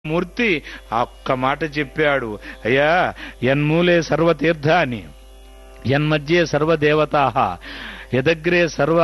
మూర్తి ఆ ఒక్క మాట చెప్పాడు అయ్యా యన్మూలే సర్వతీర్థాని యన్మధ్యే సర్వదేవతా యదగ్రే సర్వ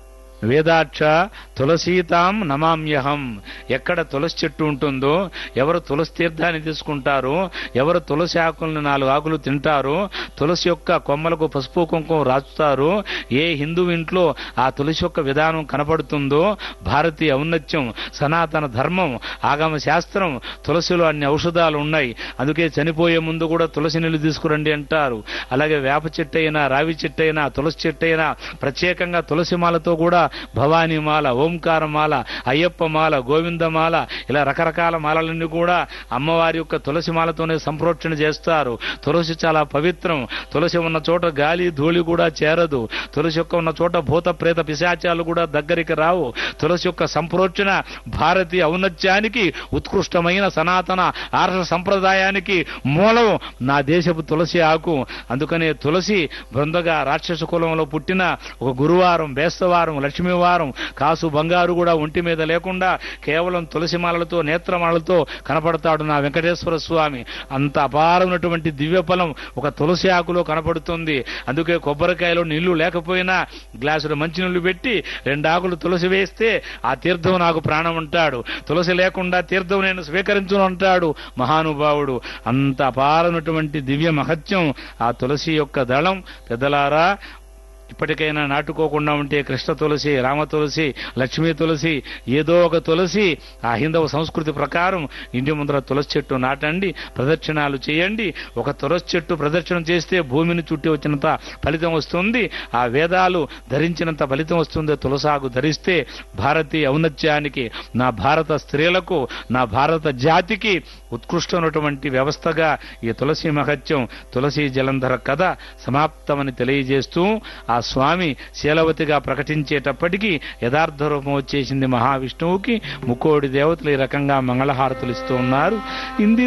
వేదాక్ష తులసీతాం నమామ్యహం ఎక్కడ తులసి చెట్టు ఉంటుందో ఎవరు తులసి తీర్థాన్ని తీసుకుంటారో ఎవరు తులసి ఆకులను నాలుగు ఆకులు తింటారో తులసి యొక్క కొమ్మలకు పసుపు కుంకుమ రాచుతారో ఏ హిందూ ఇంట్లో ఆ తులసి యొక్క విధానం కనపడుతుందో భారతీయ ఔన్నత్యం సనాతన ధర్మం ఆగమ శాస్త్రం తులసిలో అన్ని ఔషధాలు ఉన్నాయి అందుకే చనిపోయే ముందు కూడా తులసి నీళ్లు తీసుకురండి అంటారు అలాగే వేప చెట్టు అయినా రావి చెట్టు అయినా తులసి చెట్టు అయినా ప్రత్యేకంగా తులసి మాలతో కూడా భవానీ మాల ఓంకార మాల అయ్యప్ప మాల గోవిందమాల ఇలా రకరకాల మాలలన్నీ కూడా అమ్మవారి యొక్క తులసి మాలతోనే సంప్రోక్షణ చేస్తారు తులసి చాలా పవిత్రం తులసి ఉన్న చోట గాలి ధూళి కూడా చేరదు తులసి యొక్క ఉన్న చోట భూత ప్రేత పిశాచాలు కూడా దగ్గరికి రావు తులసి యొక్క సంప్రోక్షణ భారతీయ ఔన్నత్యానికి ఉత్కృష్టమైన సనాతన ఆర్ష సంప్రదాయానికి మూలం నా దేశపు తులసి ఆకు అందుకనే తులసి బృందగా రాక్షస కులంలో పుట్టిన ఒక గురువారం బేస్తవారం లక్ష్మీవారం కాసు బంగారు కూడా ఒంటి మీద లేకుండా కేవలం తులసి మాలలతో నేత్రమాలలతో కనపడతాడు నా వెంకటేశ్వర స్వామి అంత అపారమైనటువంటి దివ్య ఫలం ఒక తులసి ఆకులో కనపడుతుంది అందుకే కొబ్బరికాయలో నీళ్లు లేకపోయినా గ్లాసులు మంచినీళ్లు పెట్టి రెండు ఆకులు తులసి వేస్తే ఆ తీర్థం నాకు ప్రాణం అంటాడు తులసి లేకుండా తీర్థం నేను స్వీకరించును అంటాడు మహానుభావుడు అంత అపారమైనటువంటి దివ్య మహత్యం ఆ తులసి యొక్క దళం పెద్దలారా ఇప్పటికైనా నాటుకోకుండా ఉంటే కృష్ణ తులసి రామ తులసి లక్ష్మీ తులసి ఏదో ఒక తులసి ఆ హిందవ సంస్కృతి ప్రకారం ఇంటి ముందర తులసి చెట్టు నాటండి ప్రదక్షిణాలు చేయండి ఒక తులసి చెట్టు ప్రదక్షిణం చేస్తే భూమిని చుట్టి వచ్చినంత ఫలితం వస్తుంది ఆ వేదాలు ధరించినంత ఫలితం వస్తుంది తులసాగు ధరిస్తే భారతీయ ఔన్నత్యానికి నా భారత స్త్రీలకు నా భారత జాతికి ఉత్కృష్టమైనటువంటి వ్యవస్థగా ఈ తులసి మహత్యం తులసి జలంధర కథ సమాప్తమని తెలియజేస్తూ ఆ స్వామి శీలవతిగా ప్రకటించేటప్పటికీ యథార్థ రూపం వచ్చేసింది మహావిష్ణువుకి ముక్కోడి దేవతలు ఈ రకంగా మంగళహారతులు ఇస్తూ ఉన్నారు ఇంది